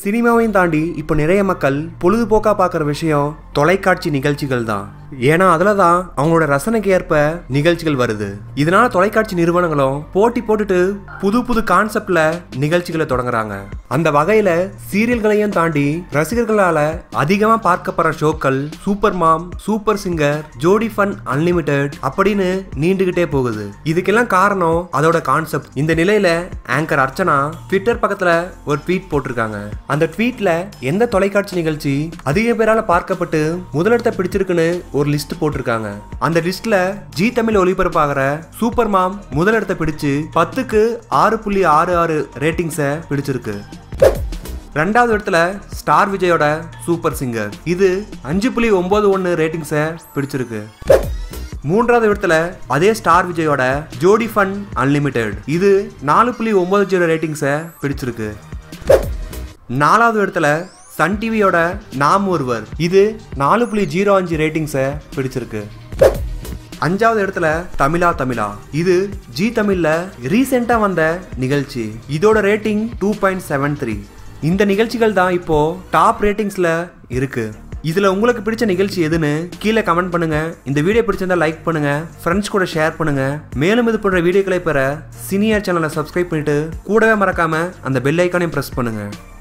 சினிமாவையும் தாண்டி இப்போ நிறைய மக்கள் பொழுதுபோக்கா பார்க்குற விஷயம் தொலைக்காட்சி நிகழ்ச்சிகள் தான் ஏன்னா அதில் தான் அவங்களோட ரசனைக்கு ஏற்ப நிகழ்ச்சிகள் வருது இதனால தொலைக்காட்சி நிறுவனங்களும் போட்டி போட்டுட்டு புது புது கான்செப்ட்ல நிகழ்ச்சிகளை தொடங்குறாங்க அந்த வகையில சீரியல்களையும் தாண்டி ரசிகர்களால அதிகமா பார்க்கப்படுற ஷோக்கள் Super Mom Super Singer Jodi Fun Unlimited அப்படின்னு நீண்டுகிட்டே போகுது இதுக்கெல்லாம் காரணம் அதோட கான்செப்ட் இந்த நிலையில ஆங்கர் அர்ச்சனா ட்விட்டர் பக்கத்துல ஒரு ட்வீட் போட்டிருக்காங்க அந்த ட்வீட்ல எந்த தொலைக்காட்சி நிகழ்ச்சி அதிக பேரால பார்க்கப்பட்டு முதலிடத்தை பிடிச்சிருக்குன்னு ஒரு லிஸ்ட் போட்டிருக்காங்க அந்த லிஸ்ட்ல ஜி தமிழ் ஒளிபரப்பாகிற சூப்பர் மாம் முதலிடத்தை பிடிச்சு பத்துக்கு ஆறு புள்ளி ஆறு ஆறு ரேட்டிங்ஸை பிடிச்சிருக்கு ரெண்டாவது இடத்துல ஸ்டார் விஜயோட சூப்பர் சிங்கர் இது அஞ்சு புள்ளி ஒன்பது ஒன்று ரேட்டிங்ஸை பிடிச்சிருக்கு மூன்றாவது இடத்துல அதே ஸ்டார் விஜயோட ஜோடி ஃபன் அன்லிமிட்டெட் இது நாலு புள்ளி ஒன்பது ஜீரோ ரேட்டிங்ஸை பிடிச்சிருக்கு நாலாவது இடத்துல சன் டிவியோட நாம் ஒருவர் இது நாலு புள்ளி ஜீரோ அஞ்சு ரேட்டிங்ஸை பிடிச்சிருக்கு அஞ்சாவது இடத்துல தமிழா தமிழா இது ஜி தமிழ்ல ரீசெண்டா வந்த நிகழ்ச்சி இதோட rating two point seven three இந்த நிகழ்ச்சிகள் தான் இப்போ டாப் ரேட்டிங்ஸ்ல இருக்கு இதுல உங்களுக்கு பிடிச்ச நிகழ்ச்சி எதுன்னு கீழே கமெண்ட் பண்ணுங்க இந்த வீடியோ பிடிச்சிருந்தா லைக் பண்ணுங்க ஃப்ரெண்ட்ஸ் கூட ஷேர் பண்ணுங்க மேலும் இது போன்ற வீடியோக்களை பெற சீனியர் சேனலை சப்ஸ்கிரைப் பண்ணிட்டு கூடவே மறக்காம அந்த பெல் ஐக்கானையும் பிரஸ் பண்ணுங்க